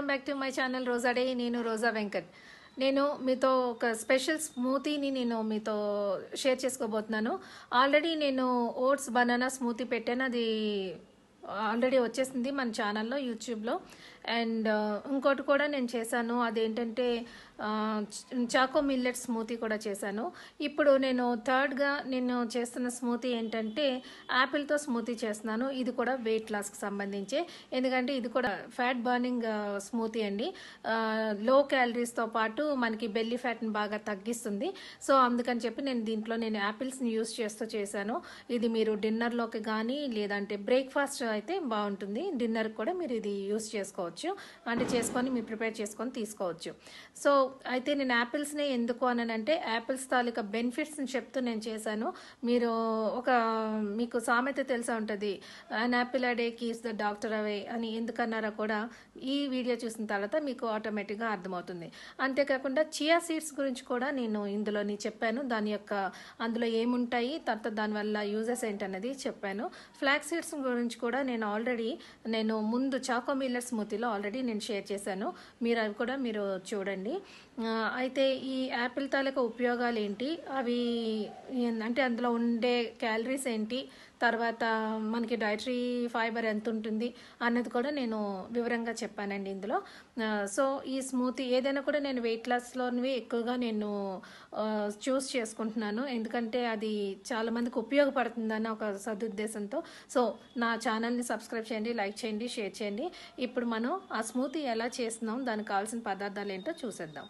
Welcome back to my channel Roja day నేను రోజా వెంకట్ నేను మీతో ఒక స్పెషల్ స్మూతీని నేను మీతో షేర్ చేసుకోబోతున్నాను ఆల్రెడీ నేను ఓట్స్ బనానా స్మూతీ పెట్టాను అది ఆల్రెడీ వచ్చేసింది మన ఛానల్లో యూట్యూబ్లో అండ్ ఇంకోటి కూడా నేను చేశాను అదేంటంటే ఆ, చ- చాకో మిల్లెట్ స్మూతీ కూడా చేశాను ఇప్పుడు నేను థర్డ్గా నేను చేస్తున్న స్మూతీ ఏంటంటే యాపిల్తో స్మూతీ చేస్తున్నాను ఇది కూడా వెయిట్ లాస్కి సంబంధించి ఎందుకంటే ఇది కూడా ఫ్యాట్ బర్నింగ్ స్మూతీ అండి లో క్యాలరీస్తో పాటు మనకి బెల్లీ ఫ్యాట్ని బాగా తగ్గిస్తుంది సో అందుకని చెప్పి నేను దీంట్లో నేను యాపిల్స్ని యూస్ చేస్తూ చేశాను ఇది మీరు డిన్నర్లోకి కానీ లేదంటే బ్రేక్ఫాస్ట్ అయితే బాగుంటుంది డిన్నర్ కూడా మీరు ఇది యూస్ చేసుకోవచ్చు అంటే చేసుకొని మీరు ప్రిపేర్ చేసుకొని తీసుకోవచ్చు సో అయితే నేను యాపిల్స్ని ఎందుకు అనంటే యాపిల్స్ తాలూకా బెనిఫిట్స్ని చెప్తూ నేను చేశాను మీరు ఒక మీకు సామెత తెలిసే ఉంటుంది an apple a day keeps the doctor away అని ఎందుకన్నారో కూడా ఈ వీడియో చూసిన తర్వాత మీకు ఆటోమేటిక్గా అర్థమవుతుంది అంతేకాకుండా చియా సీడ్స్ గురించి కూడా నేను ఇందులోని చెప్పాను దాని యొక్క అందులో ఏముంటాయి తర్వాత దానివల్ల యూజెస్ ఏంటనేది చెప్పాను ఫ్లాక్ సీడ్స్ గురించి కూడా నేను ఆల్రెడీ నేను ముందు చాకో మిల్లర్ స్మూతీలో ఆల్రెడీ నేను షేర్ చేశాను మీరు అవి కూడా మీరు చూడండి ఆ, అయితే ఈ యాపిల్ తాలూకా ఉపయోగాలు ఏంటి అవి ఏం- అంటే అందులో ఉండే క్యాలరీస్ ఏంటి తర్వాత మనకి డైటరీ ఫైబర్ ఎంత ఉంటుంది అన్నది కూడా నేను వివరంగా చెప్పానండి ఇందులో ఆ, సో ఈ స్మూతీ ఏదైనా కూడా నేను వెయిట్ లాస్లోనివి ఎక్కువగా నేను చూస్ చేసుకుంటున్నాను ఎందుకంటే అది చాలా మందికి ఉపయోగపడుతుందని ఒక సదుద్దేశంతో సో నా ఛానల్ని సబ్స్క్రైబ్ చేయండి లైక్ చేయండి షేర్ చేయండి ఇప్పుడు మనం ఆ స్మూతీ ఎలా చేస్తున్నాం దానికి కావాల్సిన పదార్థాలు ఏంటో చూసేద్దాం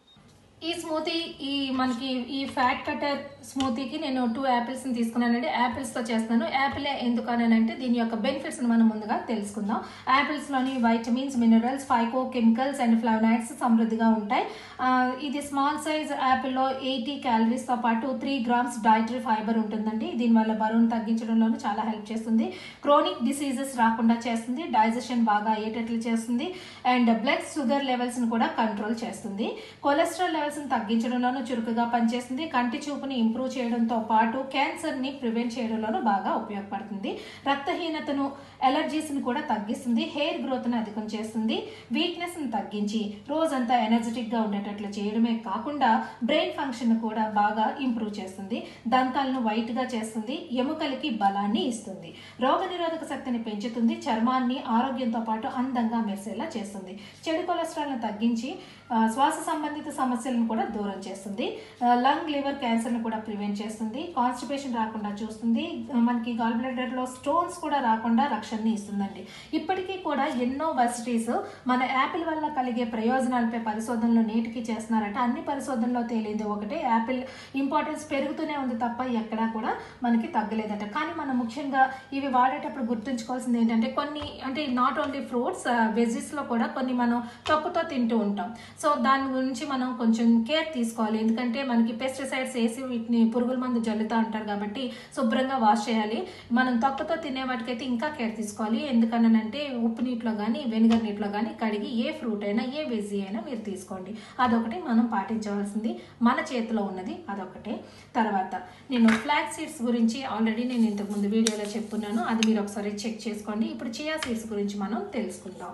ఈ స్మూతీ ఈ మనకి ఈ ఫ్యాట్ కటర్ స్మూతీకి నేను టూ యాపిల్స్ని తీసుకున్నానండి యాపిల్స్తో చేస్తున్నాను యాపిల్ ఎందుకు అంటే దీని యొక్క బెనిఫిట్స్ మనం ముందుగా తెలుసుకుందాం యాపిల్స్లోని vitamins minerals phytochemicals and flavonoids సమృద్ధిగా ఉంటాయి ఆ, ఇది స్మాల్ సైజ్ యాపిల్లో ఎయిటీ క్యాలరీస్తో పాటు త్రీ గ్రామ్స్ డైటరీ ఫైబర్ ఉంటుందండి దీనివల్ల బరువును తగ్గించడంలోనూ చాలా హెల్ప్ చేస్తుంది క్రోనిక్ డిసీజెస్ రాకుండా చేస్తుంది డైజెషన్ బాగా అయ్యేటట్లు చేస్తుంది అండ్ బ్లడ్ షుగర్ లెవెల్స్ని కూడా కంట్రోల్ చేస్తుంది కొలెస్ట్రాల్ లెవెల్స్ని తగ్గించడంలోనూ చురుకుగా పనిచేస్తుంది కంటి చూపుని ఇంప్రూవ్ చేయడంతో పాటు క్యాన్సర్ని ప్రివెంట్ చేయడంలోనూ బాగా ఉపయోగపడుతుంది రక్తహీనతను ఎలర్జీస్ని కూడా తగ్గిస్తుంది హెయిర్ గ్రోత్ని అధికం చేస్తుంది వీక్నెస్ని తగ్గించి రోజంతా ఎనర్జెటిక్గా ఉండేటట్లు చేయడమే కాకుండా బ్రెయిన్ ఫంక్షన్ కూడా బాగా ఇంప్రూవ్ చేస్తుంది దంతాలను వైట్గా చేస్తుంది ఎముకలకి బలాన్ని ఇస్తుంది రోగనిరోధక శక్తిని పెంచుతుంది చర్మాన్ని ఆరోగ్యంతో పాటు అందంగా మెరిసేలా చేస్తుంది చెడు కొలెస్ట్రాల్ను తగ్గించి ఆ, శ్వాస సంబంధిత సమస్యలను కూడా దూరం చేస్తుంది ఆ, లంగ్ లివర్ క్యాన్సర్ను కూడా ప్రివెంట్ చేస్తుంది కాన్స్టిపేషన్ రాకుండా చూస్తుంది ఆ, మనకి గాల్ బ్లడర్లో స్టోన్స్ కూడా రాకుండా రక్షణని ఇస్తుందండి ఇప్పటికీ కూడా ఎన్నో వర్సిటీస్ మన యాపిల్ వల్ల కలిగే ప్రయోజనాలపై పరిశోధనలు నేటికి చేస్తున్నారంట అన్ని పరిశోధనలో తేలింది ఒకటే యాపిల్ ఇంపార్టెన్స్ పెరుగుతూనే ఉంది తప్ప ఎక్కడా కూడా మనకి తగ్గలేదట కానీ మనం ముఖ్యంగా ఇవి వాడేటప్పుడు గుర్తుంచుకోవాల్సింది ఏంటంటే కొన్ని అంటే నాట్ ఓన్లీ ఫ్రూట్స్ వెజిస్లో కూడా కొన్ని మనం తొక్కుతో తింటూ ఉంటాం సో దాని గురించి మనం కొంచెం కేర్ తీసుకోవాలి ఎందుకంటే మనకి పెస్టిసైడ్స్ వేసి వీటిని పురుగుల మందు జల్లుతూ ఉంటారు కాబట్టి శుభ్రంగా వాష్ చేయాలి మనం తొక్కతో తినే వాటికైతే ఇంకా కేర్ తీసుకోవాలి ఎందుకనంటే ఉప్పు నీటిలో కానీ వెనిగర్ నీటిలో కానీ కడిగి ఏ ఫ్రూట్ అయినా ఏ వెజీ అయినా మీరు తీసుకోండి అదొకటి మనం పాటించవలసింది మన చేతిలో ఉన్నది అదొకటే తర్వాత నేను ఫ్లాక్ సీడ్స్ గురించి ఆల్రెడీ నేను ఇంతకుముందు వీడియోలో చెప్పున్నాను అది మీరు ఒకసారి చెక్ చేసుకోండి ఇప్పుడు చియా సీడ్స్ గురించి మనం తెలుసుకుందాం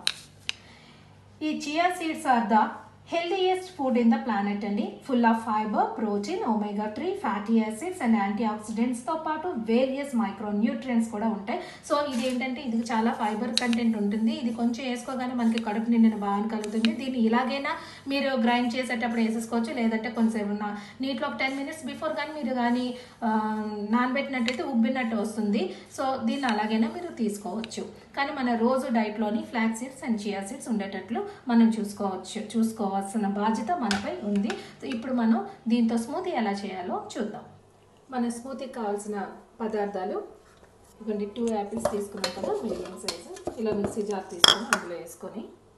ఈ chia seeds are the healthiest food in the planet అండి full of fibre protein omega three fatty acids and యాంటీ ఆక్సిడెంట్స్తో పాటు వేరియస్ మైక్రో న్యూట్రియంట్స్ కూడా ఉంటాయి సో ఇది ఏంటంటే ఇది చాలా ఫైబర్ కంటెంట్ ఉంటుంది ఇది కొంచెం వేసుకోగానే మనకి కడుపు నిండిన భావన కలుగుతుంది దీన్ని ఇలాగైనా మీరు గ్రైండ్ చేసేటప్పుడు వేసేసుకోవచ్చు లేదంటే కొంచెం నా నీటిలో ఒక టెన్ మినిట్స్ బిఫోర్ కానీ మీరు కానీ ఆ, నానబెట్టినట్టయితే ఉబ్బినట్టు వస్తుంది సో దీన్ని అలాగైనా మీరు తీసుకోవచ్చు కానీ మన రోజు డైట్లోని flax seeds and chia seeds ఉండేటట్లు మనం చూసుకోవచ్చు చూసుకోవాల్సిన బాధ్యత మనపై ఉంది సో ఇప్పుడు మనం దీంతో స్మూతీ ఎలా చేయాలో చూద్దాం మన స్మూతీకి కావాల్సిన పదార్థాలు ఇవ్వండి టూ యాపిల్స్ తీసుకున్నాం కదా మీడియం సైజు ఇలా మిక్సీ జార్ తీసుకొని అందులో వేసుకొని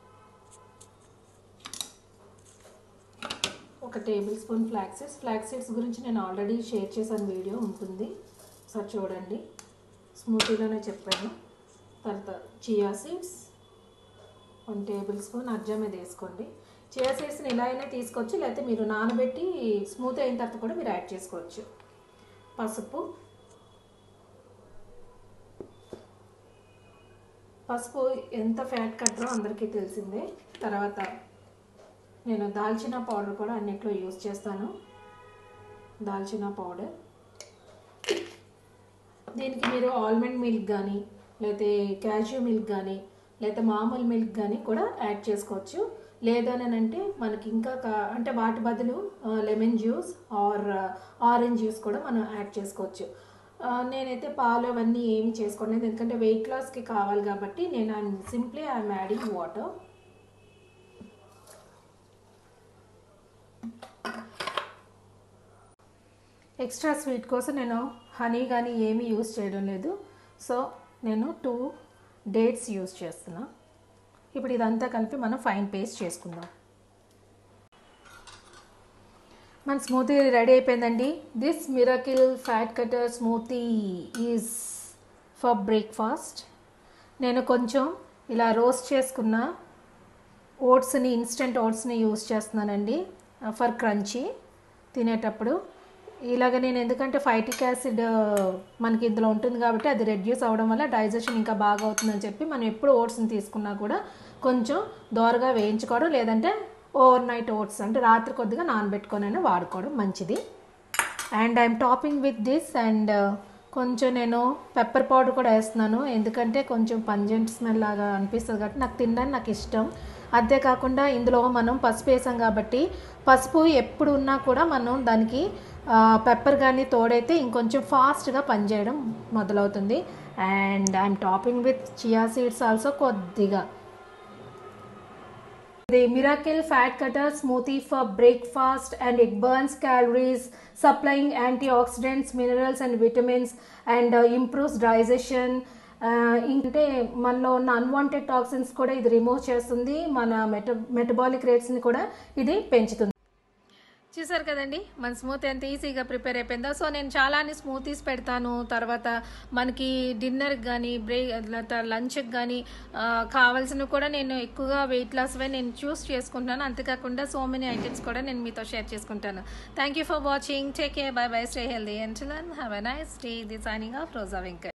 ఒక tablespoon flax seeds flax seeds గురించి నేను ఆల్రెడీ షేర్ చేశాను వీడియో ఉంటుంది ఒకసారి చూడండి స్మూతీలోనే చెప్పాను తర్వాత chia seeds one tablespoon అజ్జం మీద వేసుకోండి చియా సీడ్స్ని ఇలా అయినా తీసుకోవచ్చు లేకపోతే మీరు నానబెట్టి స్మూత్ అయిన తర్వాత కూడా మీరు యాడ్ చేసుకోవచ్చు పసుపు పసుపు ఎంత ఫ్యాట్ కట్టరో అందరికీ తెలిసిందే తర్వాత నేను దాల్చిన పౌడర్ కూడా అన్నిట్లో యూస్ చేస్తాను దాల్చిన పౌడర్ దీనికి మీరు ఆల్మండ్ మిల్క్ కానీ లేకపోతే క్యాష్యూ మిల్క్ కానీ లేకపోతే మామూలు మిల్క్ కానీ కూడా యాడ్ చేసుకోవచ్చు లేదని అంటే మనకి ఇంకా కా- అంటే వాటి బదులు lemon juice or orange juice కూడా మనం యాడ్ చేసుకోవచ్చు ఆ, నేనైతే పాలు అవన్నీ ఏమి చేసుకోలేదు ఎందుకంటే వెయిట్ లాస్కి కావాలి కాబట్టి నేను simply I'm adding water extra sweet కోసం నేను హనీ కానీ ఏమీ యూస్ చేయడం లేదు సో నేను టూ డేట్స్ యూస్ చేస్తున్నా ఇప్పుడు ఇదంతా కలిపి మనం ఫైన్ పేస్ట్ చేసుకుందాం మన స్మూతీ రెడీ అయిపోయిందండి this miracle fat cutter smoothie is for breakfast నేను కొంచెం ఇలా రోస్ట్ చేసుకున్న ఓట్స్ని ఇన్స్టెంట్ ఓట్స్ని యూస్ చేస్తున్నానండి ఫర్ క్రంచీ తినేటప్పుడు ఇలాగ నేను ఎందుకంటే ఫైటిక్ యాసిడ్ మనకి ఇందులో ఉంటుంది కాబట్టి అది రెడ్యూస్ అవ్వడం వల్ల డైజెషన్ ఇంకా బాగా అవుతుందని చెప్పి మనం ఎప్పుడు ఓట్స్ని తీసుకున్నా కూడా కొంచెం దోరగా వేయించుకోవడం లేదంటే ఓవర్ నైట్ ఓట్స్ అంటే రాత్రి కొద్దిగా నానబెట్టుకొని వాడుకోవడం మంచిది and I'm topping with this and కొంచెం నేను పెప్పర్ పౌడర్ కూడా వేస్తున్నాను ఎందుకంటే కొంచెం పంజెంట్ స్మెల్ లాగా అనిపిస్తుంది కాబట్టి నాకు తినడానికి నాకు ఇష్టం అంతేకాకుండా ఇందులో మనం పసుపు వేసాం కాబట్టి పసుపు ఎప్పుడు ఉన్నా కూడా మనం దానికి పెప్పర్ కానీ తోడైతే ఇంకొంచెం ఫాస్ట్గా పనిచేయడం మొదలవుతుంది and I'm topping with chia seeds also కొద్దిగా The Miracle Fat Cutter Smoothie for breakfast and it burns calories, supplying antioxidants, minerals and vitamins and uh, improves digestion. Uh, అంటే మనలో ఉన్న అన్వాంటెడ్ టాక్సిన్స్ కూడా ఇది రిమూవ్ చేస్తుంది మన మెట metabolic రేట్స్ని కూడా ఇది పెంచుతుంది చూసారు కదండి మన స్మూత్ ఎంత ఈజీగా ప్రిపేర్ అయిపోయిందో సో నేను చాలానే స్మూతీస్ పెడతాను తర్వాత మనకి డిన్నర్కి కానీ బ్రేక్ లంచ్కి కానీ కావాల్సినవి కూడా నేను ఎక్కువగా వెయిట్ లాస్వే నేను చూస్ చేసుకుంటాను అంతేకాకుండా సో మెనీ ఐటమ్స్ కూడా నేను మీతో షేర్ చేసుకుంటాను thank you for watching take care bye bye stay healthy and have a nice day the signing off Roja Venkat